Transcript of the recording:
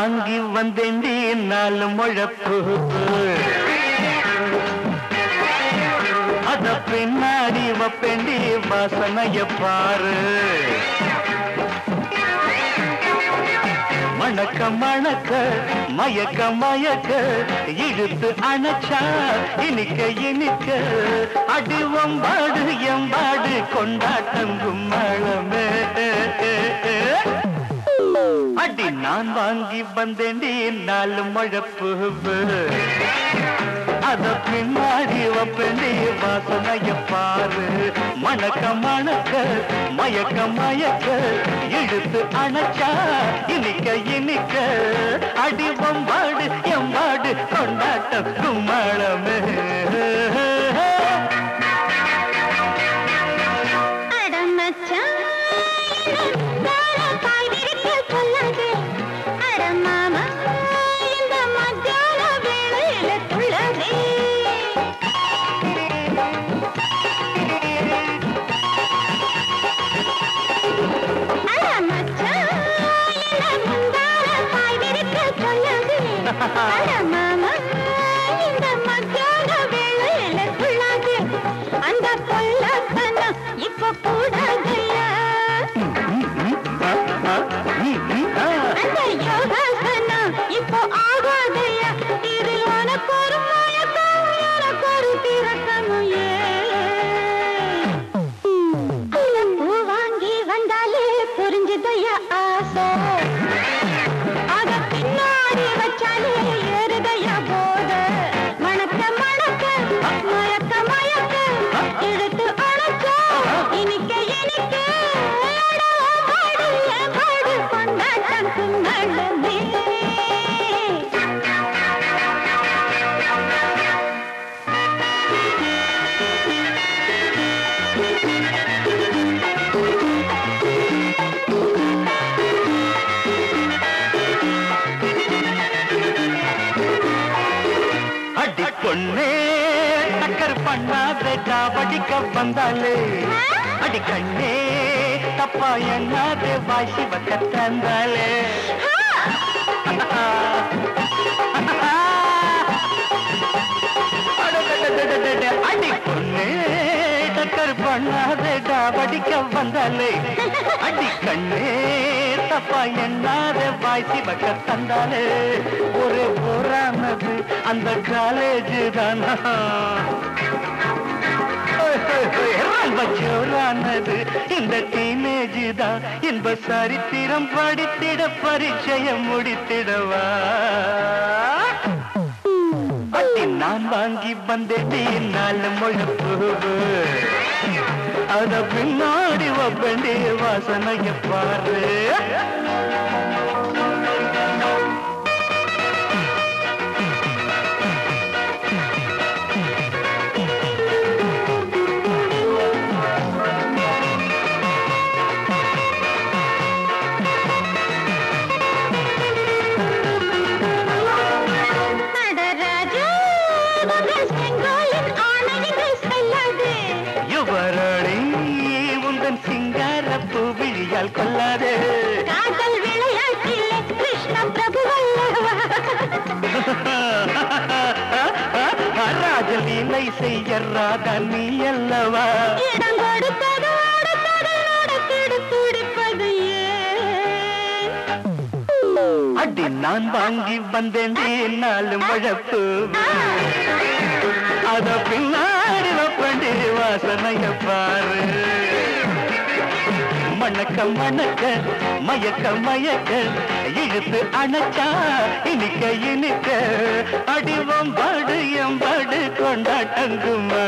வாங்கி வந்தேண்டி நாலு முழப்பு அத பின்னாடி வப்பேண்டி வாசனைய பாரு மணக்க மணக்க மயக்க மயக்க இழுத்து அணைச்சா இனிக்க இனிக்க அடி வம்பாடு எம்பாடு கொண்டாட்டம் கும்மளமே அடி நான் வாங்கி வந்தேண்டி நாலு முழப்பு அத பின்னாடி வப்பேண்டி வாசனைய பாரு மணக்க மணக்க மயக்க மயக்க இழுத்து அணைச்சா இனிக்க இனிக்க அடி வம்பாடு எம்பாடு கொண்டாட்டம் கும்மளமே அடமச்சான் தார பாய் விரிக்க சொல்லாதே அடமாமா இந்த மத்தியான வேளையில துள்ளதே அடமச்சான் இந்த முந்தார பாய் விரிக்க சொல்லாதே அடமாமா இந்த மத்தியான வேளையில துள்ளாதே அந்த பொல்லத்தனம் இப்ப கூடாதையா அந்த யோகாசனம் இப்போ ஆகாதையா இது உனக்கு ஒரு மயக்கம் எனக்கு ஒரு திறக்கமும் அந்த பூ வாங்கி வந்தாலே புரிஞ்சுதையா ஆசை அத பின்னாடி வச்சாலே ஏறுதையா போத மணக்க மணக்க மயக்க மயக்க இழுத்து அணைக்க இனிக்க இனிக்க அடோ, பாடு, என் பாடு, கொண்டாட்டம் கும்மளமே. அடி பொண்ணே டக்கர் பண்ணாத காவடிக்க வந்தாலே அடி கண்ணே தப்பா என்னாதே வாசி வக்க தந்தாலே அடி பொண்ணே டக்கர் பண்ணாத காவடிக்க வந்தாலே அடி கண்ணே தப்பா என்னாத வாய்ச்சி வக்க தந்தாலே ஒரு போரானது அந்த காலேஜ் தானா ரொம்ப ஜோரானது இந்த டீனேஜ் தான் இன்ப சரித்திரம் படித்திட பரிச்சயம் முடித்திடவா அட்டி நான் வாங்கி வந்தேன் நாலு முழப்பு அத பின்னாடி வப்பண்டி வாசனைய பாரு நடராஜா, உங்கள் செங்கோலின் ஆணையங்கள் செல்லாது. யுவரடி உந்தன் சிங்கார பூவிழியால் கொல்லாதே காதல் விளையாட்டிலே கிருஷ்ண பிரபு வல்லவா. ராஜலீலை செய்ய ராதா நீ அல்லவா இடம் கொடுத்தது அடுத்தது நடத்திடு துடிப்பது ஏன்? அடி நான் வாங்கி வந்தேன் நாலு முழப்பு அத பின்னாடி வப்பண்டி வாசனைய பாரு மணக்க மணக்க மயக்க மயக்க இழுத்து அணைச்சா இனிக்க இனிக்க அடிவம் பாடு எம்பாடு கொண்டாட்டங்குமா